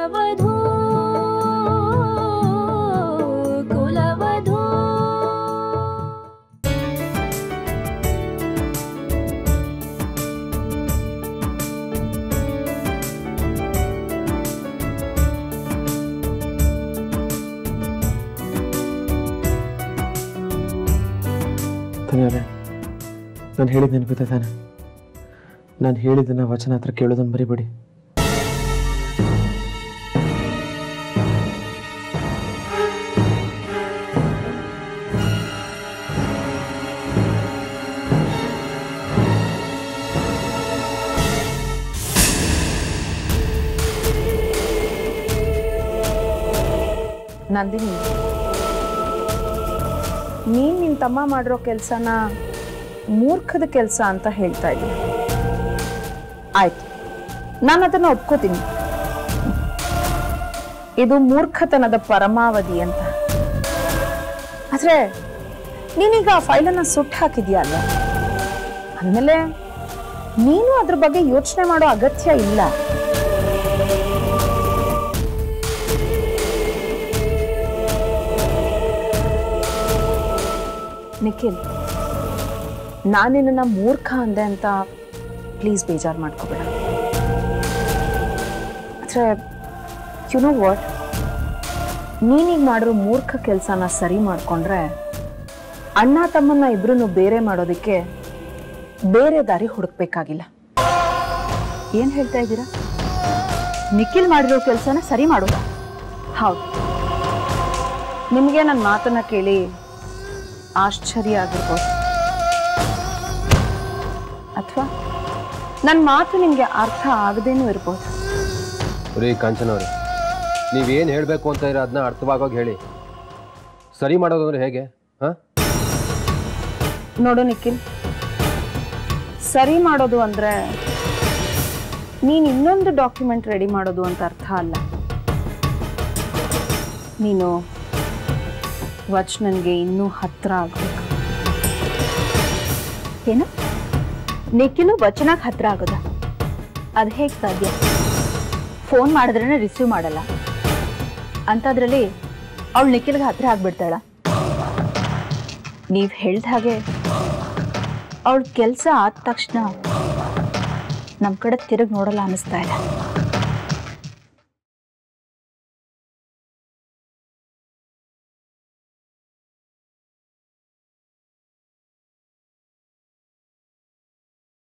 ಕುಲವಧೂ ಕುಲವಧೂ ತನಿಯವರೇ ನಾನು ಹೇಳಿದ ನೆನಪಿದೆ ತಾನೆ ನಾನು ಹೇಳಿದ್ದನ್ನ ವಚನ ಹತ್ರ ಕೇಳೋದನ್ನು ಮರಿಬೇಡಿ ನಂದಿನಿ ನೀನ್ ನಿನ್ ತಮ್ಮ ಮಾಡಿರೋ ಕೆಲಸನ ಮೂರ್ಖದ ಕೆಲಸ ಅಂತ ಹೇಳ್ತಾ ಇದ್ದೀನಿ ಆಯ್ತು ನಾನು ಅದನ್ನ ಒಪ್ಕೋತೀನಿ ಇದು ಮೂರ್ಖತನದ ಪರಮಾವಧಿ ಅಂತ ಆದ್ರೆ ನೀನೀಗ ಆ ಫೈಲನ್ನ ಸುಟ್ಟು ಹಾಕಿದ್ಯಾ ಅಲ್ಲ ಅಂದಮೇಲೆ ನೀನು ಅದ್ರ ಬಗ್ಗೆ ಯೋಚನೆ ಮಾಡೋ ಅಗತ್ಯ ಇಲ್ಲ ನಿಖಿಲ್ ನಾನು ನಿನ್ನ ಮೂರ್ಖ ಅಂದೆ ಅಂತ ಪ್ಲೀಸ್ ಬೇಜಾರು ಮಾಡ್ಕೋಬೇಡ ಆದರೆ ಯು ನೋ ವಾಟ್ ನೀನೀಗ ಮಾಡಿರೋ ಮೂರ್ಖ ಕೆಲಸನ ಸರಿ ಮಾಡಿಕೊಂಡ್ರೆ ಅಣ್ಣ ತಮ್ಮನ್ನ ಇಬ್ರು ಬೇರೆ ಮಾಡೋದಕ್ಕೆ ಬೇರೆ ದಾರಿ ಹುಡುಕ್ಬೇಕಾಗಿಲ್ಲ ಏನು ಹೇಳ್ತಾ ಇದ್ದೀರಾ ನಿಖಿಲ್ ಮಾಡಿರೋ ಕೆಲಸನ ಸರಿ ಮಾಡೋದ ಹೌದು ನಿಮಗೆ ನನ್ನ ಮಾತನ್ನ ಕೇಳಿ ಆಶ್ಚರ್ಯ ಆಗಿರ್ಬೋದು ಅಥವಾ ನನ್ನ ಮಾತು ನಿಮಗೆ ಅರ್ಥ ಆಗದೇನೂ ಇರ್ಬೋದು ರೀ ಕಾಂಚನ ಅವ್ರೆ ನೀವೇನು ಹೇಳಬೇಕು ಅಂತ ಇರೋ ಅದನ್ನ ಅರ್ಥವಾಗೋಗಿ ಹೇಳಿ ಸರಿ ಮಾಡೋದು ಅಂದ್ರೆ ಹೇಗೆ ಹಾಂ ನೋಡು ನಿಖಿಲ್ ಸರಿ ಮಾಡೋದು ಅಂದ್ರೆ ನೀನು ಇನ್ನೊಂದು ಡಾಕ್ಯುಮೆಂಟ್ ರೆಡಿ ಮಾಡೋದು ಅಂತ ಅರ್ಥ ಅಲ್ಲ ನೀನು ವಚನನ್ಗೆ ಇನ್ನೂ ಹತ್ರ ಆಗ್ಬೇಕು ಏನು ನಿಖಿಲು ವಚನಕ್ಕೆ ಹತ್ರ ಆಗೋದ ಅದು ಹೇಗೆ ಸಾಧ್ಯ ಫೋನ್ ಮಾಡಿದ್ರೇನೆ ರಿಸೀವ್ ಮಾಡಲ್ಲ ಅಂಥದ್ರಲ್ಲಿ ಅವಳು ನಿಖಿಲ್ಗೆ ಹತ್ರ ಆಗ್ಬಿಡ್ತಾಳ ನೀವು ಹೇಳ್ದ ಹಾಗೆ ಅವಳ ಕೆಲಸ ಆದ ತಕ್ಷಣ ನಮ್ಮ ಕಡೆ ತಿರುಗಿ ನೋಡಲ್ಲ ಅನ್ನಿಸ್ತಾ ಇದೆ